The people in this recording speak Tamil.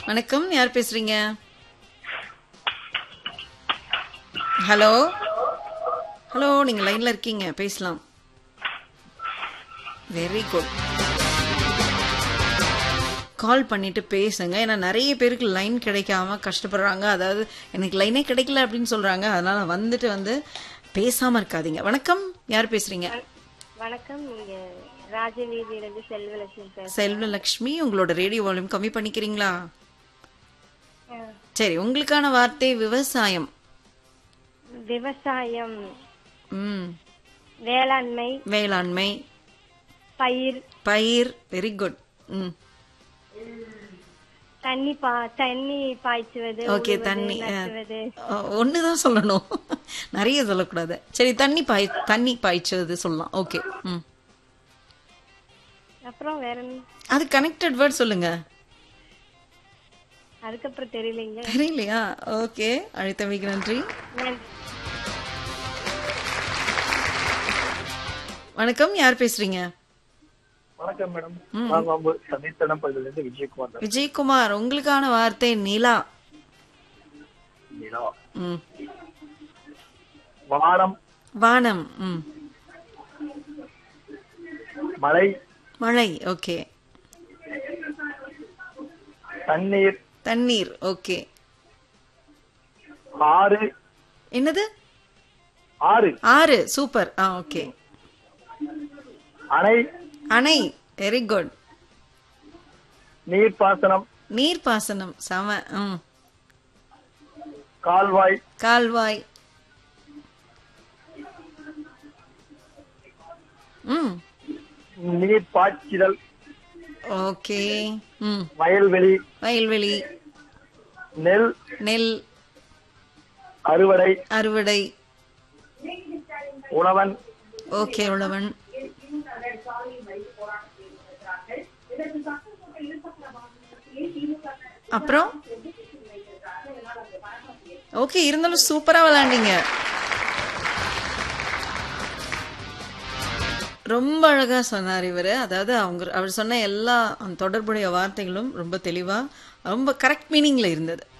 வணக்கம் யார் பேசுறீங்க ஹலோ ஹலோ நீங்க லைன்ல இருக்கீங்க பேசலாம் வெரி குட் கால் பண்ணிட்டு பேசுங்க ஏன்னா நிறைய பேருக்கு லைன் கிடைக்காம கஷ்டப்படுறாங்க அதாவது எனக்கு லைனே கிடைக்கல அப்படின்னு சொல்றாங்க அதனால வந்துட்டு வந்து பேசாம இருக்காதீங்க வணக்கம் யார் பேசுறீங்க வணக்கம் நீங்க ராஜவீதியிலிருந்து செல்வலட்சுமி பேசுறேன் செல்வலட்சுமி உங்களோட ரேடியோ வால்யூம் கம்மி பண்ணிக்கிறீங்களா சரி உங்களுக்கான வார்த்தை விவசாயம் விவசாயம் ம் வேளாண்மை வேளாண்மை பயிர் பயிர் வெரி குட் ம் தண்ணி பா தண்ணி பாய்ச்சுவது ஓகே உழுவது, தண்ணி நட்டுவது. ஒன்று தான் சொல்லணும் நிறைய சொல்லக்கூடாது சரி தண்ணி பாய் தண்ணி பாய்ச்சது சொல்லலாம் ஓகே ம் அப்புறம் வேற என்ன? அது கனெக்டட் வேர்ட் சொல்லுங்க அதுக்கப்புறம் தெரியலைங்க தெரியலையா ஓகே அழைத்தமைக்கு நன்றி நன்றி. வணக்கம் யார் பேசுறீங்க வணக்கம் மேடம் நாங்க சனித்தனம் பகுதியில இருந்து விஜயகுமார் பேசுறேன். விஜயகுமார் உங்களுக்கான வார்த்தை நிலா நிலா. ம் வானம் வானம் ம் மழை மழை ஓகே தண்ணீர் தண்ணீர் ஓகே ஆறு என்னது ஆறு ஆறு சூப்பர் ஆ ஓகே அணை அணை வெரி குட் நீர்ப்பாசனம் நீர்ப்பாசனம் சம ம் கால்வாய் கால்வாய் ம் நீர் பாய்ச்சிதல் ஓகே ம் வயல்வெளி வயல்வெளி நெல் நெல் அறுவடை அறுவடை உழவன் ஓகே உழவன் அப்புறம் ஓகே இருந்தாலும் சூப்பரா விளையாண்டீங்க ரொம்ப அழகா சொன்னார் இவரு அதாவது அவங்க அவர் சொன்ன எல்லா அந்த தொடர்புடைய வார்த்தைகளும் ரொம்ப தெளிவா ரொம்ப கரெக்ட் மீனிங்ல இருந்தது